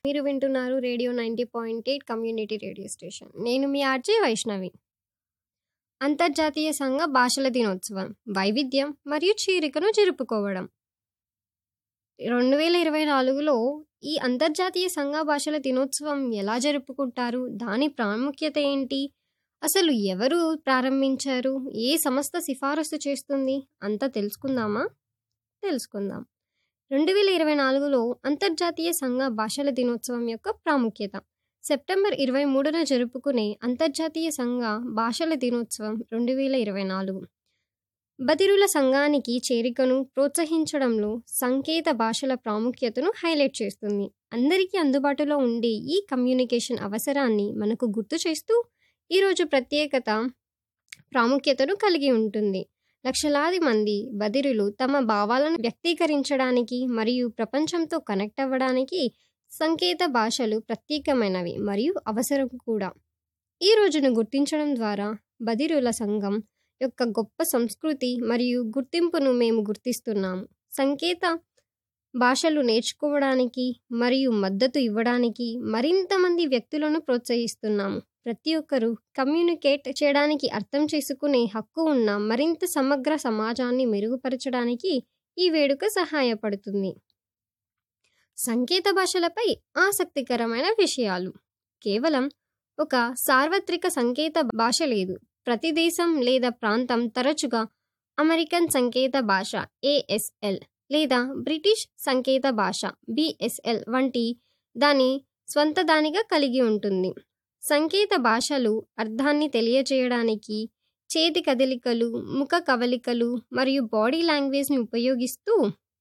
మీరు వింటున్నారు radio 90.8 community radio station. నేను మీ ఆర్‌జే వైష్ణవి. అంతర్జాతీయ సంఘ భాషల దినోత్సవం వైవిధ్యం మరియు చేరికను జరుపుకోవడం. 2024లో ఈ అంతర్జాతీయ సంఘ భాషల దినోత్సవం ఎలా జరుపుకుంటారు? దాని ప్రాముఖ్యత ఏంటి? అసలు ఎవరు ప్రారంభించారు? ఏ సంస్థ సిఫారసు చేస్తుంది? అంతా తెలుసుకుందామా? తెలుసుకుందాం. 2024లో అంతర్జాతీయ సంఘ భాషల దినోత్సవం యొక్క ప్రాముఖ్యత. సెప్టెంబర్ 23న జరుపుకునే అంతర్జాతీయ సంఘ భాషల దినోత్సవం 2024 బదిరుల సంఘానికి చేరికను ప్రోత్సహించడంలో సంకేత భాషల ప్రాముఖ్యతను హైలైట్ చేస్తుంది. అందరికీ అందుబాటులో ఉండే ఈ కమ్యూనికేషన్ అవసరాన్ని మనకు గుర్తు చేస్తూ ఈరోజు ప్రత్యేకత, ప్రాముఖ్యతను కలిగి ఉంటుంది. లక్షలాది మంది బదిరులు తమ భావాలను వ్యక్తీకరించడానికి మరియు ప్రపంచంతో కనెక్ట్ అవ్వడానికి సంకేత భాషలు ప్రత్యేకమైనవి మరియు అవసరం కూడా. ఈ రోజును గుర్తించడం ద్వారా బదిరుల సంఘం యొక్క గొప్ప సంస్కృతి మరియు గుర్తింపును మేము గుర్తిస్తున్నాము. సంకేత భాషలు నేర్చుకోవడానికి మరియు మద్దతు ఇవ్వడానికి మరింత మంది వ్యక్తులను ప్రోత్సహిస్తున్నాము. ప్రతి ఒక్కరూ కమ్యూనికేట్ చేయడానికి అర్థం చేసుకునే హక్కు ఉన్న మరింత సమగ్ర సమాజాన్ని మెరుగుపరచడానికి ఈ వేడుక సహాయపడుతుంది. సంకేత భాషలపై ఆసక్తికరమైన విషయాలు కేవలం ఒక సార్వత్రిక సంకేత భాష లేదు. ప్రతి దేశం లేదా ప్రాంతం తరచుగా అమెరికన్ సంకేత భాష ఏఎస్ఎల్ లేదా బ్రిటిష్ సంకేత భాష బిఎస్ఎల్ వంటి దాని స్వంతదానిగా కలిగి ఉంటుంది. సంకేత భాషలు అర్థాన్ని తెలియజేయడానికి చేతి కదలికలు, ముఖ కవళికలు మరియు బాడీ లాంగ్వేజ్‌ని ఉపయోగిస్తూ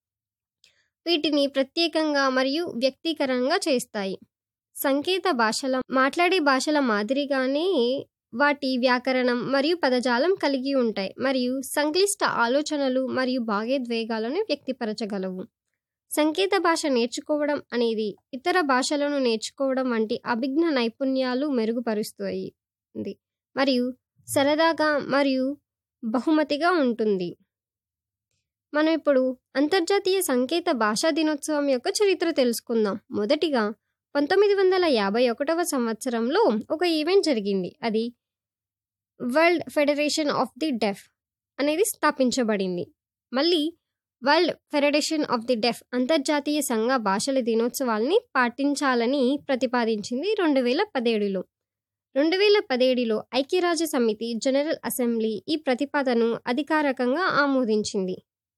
వీటిని ప్రత్యేకంగా మరియు వ్యక్తికరంగా చేస్తాయి. సంకేత భాషల మాట్లాడే భాషల మాదిరిగానే వాటి వ్యాకరణం మరియు పదజాలం కలిగి ఉంటాయి మరియు సంక్లిష్ట ఆలోచనలు మరియు భావోద్వేగాలను వ్యక్తపరచగలవు. సంకేత భాష నేర్చుకోవడం అనేది ఇతర భాషలను నేర్చుకోవడం వంటి అభిజ్ఞా నైపుణ్యాలు మెరుగుపరుస్తుంది మరియు సరదాగా మరియు బహుమతిగా ఉంటుంది. మనం ఇప్పుడు అంతర్జాతీయ సంకేత భాషా దినోత్సవం యొక్క చరిత్ర తెలుసుకుందాం. మొదటిగా 1951వ సంవత్సరంలో ఒక ఈవెంట్ జరిగింది. అది World Federation of the Deaf అనేది స్థాపించబడింది. మళ్ళీ World Federation of the Deaf అంతర్జాతీయ సంఘ భాషల దినోత్సవాన్ని పాటించాలని ప్రతిపాదించింది 2017లో. 2017లో ఐక్యరాజ్య సమితి జనరల్ అసెంబ్లీ ఈ ప్రతిపాదనను అధికారికంగా ఆమోదించింది.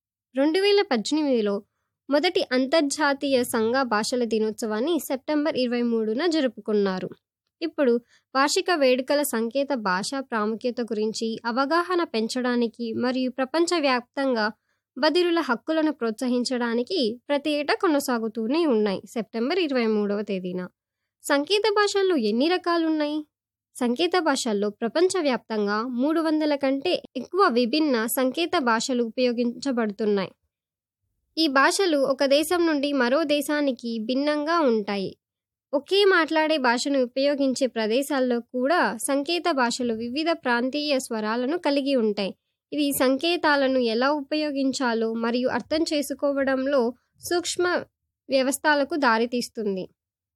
2018లో మొదటి అంతర్జాతీయ సంఘ భాషల దినోత్సవాన్ని సెప్టెంబర్ 23న జరుపుకున్నారు. ఇప్పుడు వార్షిక వేడుకల సంకేత భాష ప్రాముఖ్యత గురించి అవగాహన పెంచడానికి మరియు ప్రపంచవ్యాప్తంగా బదిరుల హక్కులను ప్రోత్సహించడానికి ప్రతి ఏటా కొనసాగుతూనే ఉన్నాయి. సెప్టెంబర్ 23వ తేదీన సంకేత భాషల్లో ఎన్ని రకాలున్నాయి? సంకేత భాషల్లో ప్రపంచవ్యాప్తంగా 300 కంటే ఎక్కువ విభిన్న సంకేత భాషలు ఉపయోగించబడుతున్నాయి. ఈ భాషలు ఒక దేశం నుండి మరో దేశానికి భిన్నంగా ఉంటాయి. ఒకే మాట్లాడే భాషను ఉపయోగించే ప్రదేశాల్లో కూడా సంకేత భాషలు వివిధ ప్రాంతీయ స్వరాలను కలిగి ఉంటాయి. ఇది సంకేతాలను ఎలా ఉపయోగించాలో మరియు అర్థం చేసుకోవడంలో సూక్ష్మ వ్యత్యాసాలకు దారితీస్తుంది.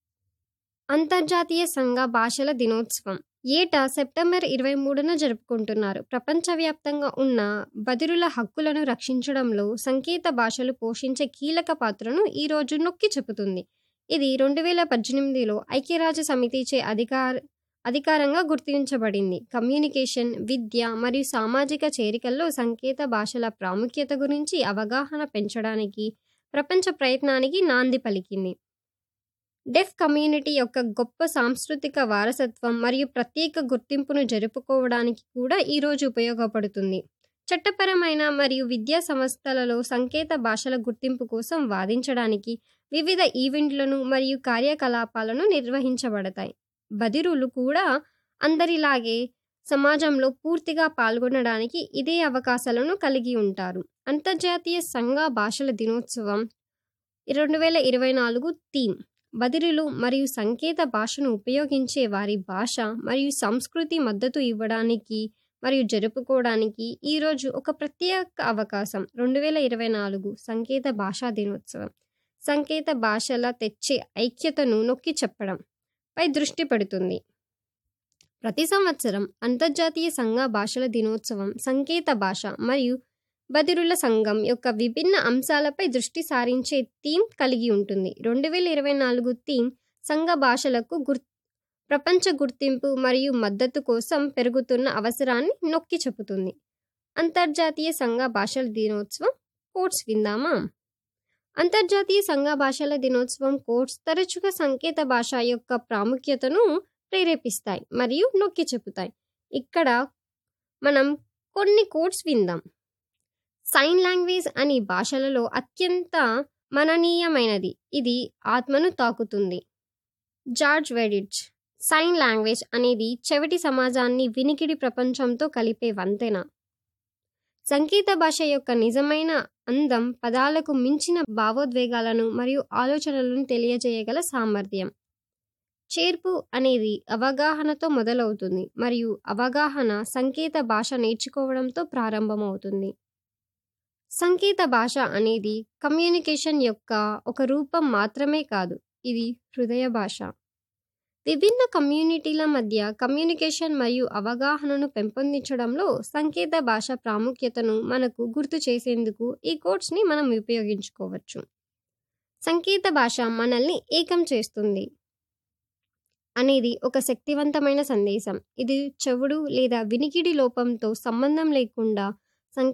అంతర్జాతీయ సంఘ భాషల దినోత్సవం ఏటా సెప్టెంబర్ 23న జరుపుకుంటున్నారు. ప్రపంచవ్యాప్తంగా ఉన్న బదిరుల హక్కులను రక్షించడంలో సంకేత భాషలు పోషించే కీలక పాత్రను ఈ రోజు నొక్కి చెబుతుంది. ఇది 2018లో ఐక్యరాజ్య సమితిచే అధికార అధికారికంగా గుర్తించబడింది. కమ్యూనికేషన్, విద్య మరియు సామాజిక చేరికల్లో సంకేత భాషల ప్రాముఖ్యత గురించి అవగాహన పెంచడానికి ప్రపంచ ప్రయత్నానికి నాంది పలికింది. డెఫ్ కమ్యూనిటీ యొక్క గొప్ప సాంస్కృతిక వారసత్వం మరియు ప్రత్యేక గుర్తింపును జరుపుకోవడానికి కూడా ఈ రోజు ఉపయోగపడుతుంది. చట్టపరమైన మరియు విద్యా సంస్థలలో సంకేత భాషల గుర్తింపు కోసం వాదించడానికి వివిధ ఈవెంట్లను మరియు కార్యకలాపాలను నిర్వహించబడతాయి. బదిరులు కూడా అందరిలాగే సమాజంలో పూర్తిగా పాల్గొనడానికి ఇదే అవకాశాలను కలిగి ఉంటారు. అంతర్జాతీయ సంఘ భాషల దినోత్సవం 2024 థీమ్ బదిరులు మరియు సంకేత భాషను ఉపయోగించే వారి భాష మరియు సంస్కృతి మద్దతు ఇవ్వడానికి మరియు జరుపుకోవడానికి ఈరోజు ఒక ప్రత్యేక అవకాశం. 2024 సంకేత భాషా దినోత్సవం సంకేత భాషల తెచ్చే ఐక్యతను నొక్కి చెప్పడం పై దృష్టి పెడుతుంది ప్రతి సంవత్సరం అంతర్జాతీయ సంఘ భాషల దినోత్సవం సంకేత భాష మరియు బదిరుల సంఘం యొక్క విభిన్న అంశాలపై దృష్టి సారించే థీమ్ కలిగి ఉంటుంది రెండు వేల ఇరవై నాలుగు థీమ్ సంఘ భాషలకు గుర్ ప్రపంచ గుర్తింపు మరియు మద్దతు కోసం పెరుగుతున్న అవసరాన్ని నొక్కి చెబుతుంది అంతర్జాతీయ సంఘ భాషల దినోత్సవం కోర్స్ విందామా అంతర్జాతీయ సంఘ భాషల దినోత్సవం కోర్స్ తరచుగా సంకేత భాష యొక్క ప్రాముఖ్యతను ప్రేరేపిస్తాయి మరియు నొక్కి చెబుతాయి ఇక్కడ మనం కొన్ని కోడ్స్ విందాం సైన్ లాంగ్వేజ్ అని భాషలలో అత్యంత మననీయమైనది ఇది ఆత్మను తాకుతుంది జార్జ్ వెడిడ్జ్ సైన్ లాంగ్వేజ్ అనేది చెవిటి సమాజాన్ని వినికిడి ప్రపంచంతో కలిపే వంతెన సంకేత భాష యొక్క నిజమైన అందం పదాలకు మించిన భావోద్వేగాలను మరియు ఆలోచనలను తెలియజేయగల సామర్థ్యం చేర్పు అనేది అవగాహనతో మొదలవుతుంది మరియు అవగాహన సంకేత భాష నేర్చుకోవడంతో ప్రారంభమవుతుంది సంకేత భాష అనేది కమ్యూనికేషన్ యొక్క ఒక రూపం మాత్రమే కాదు ఇది హృదయ భాష విభిన్న కమ్యూనిటీల మధ్య కమ్యూనికేషన్ మరియు అవగాహనను పెంపొందించడంలో సంకేత భాష ప్రాముఖ్యతను మనకు గుర్తు చేసేందుకు ఈ కోడ్స్ని మనం ఉపయోగించుకోవచ్చు సంకేత భాష మనల్ని ఏకం చేస్తుంది అనేది ఒక శక్తివంతమైన సందేశం ఇది చెవుడు లేదా వినికిడి లోపంతో సంబంధం లేకుండా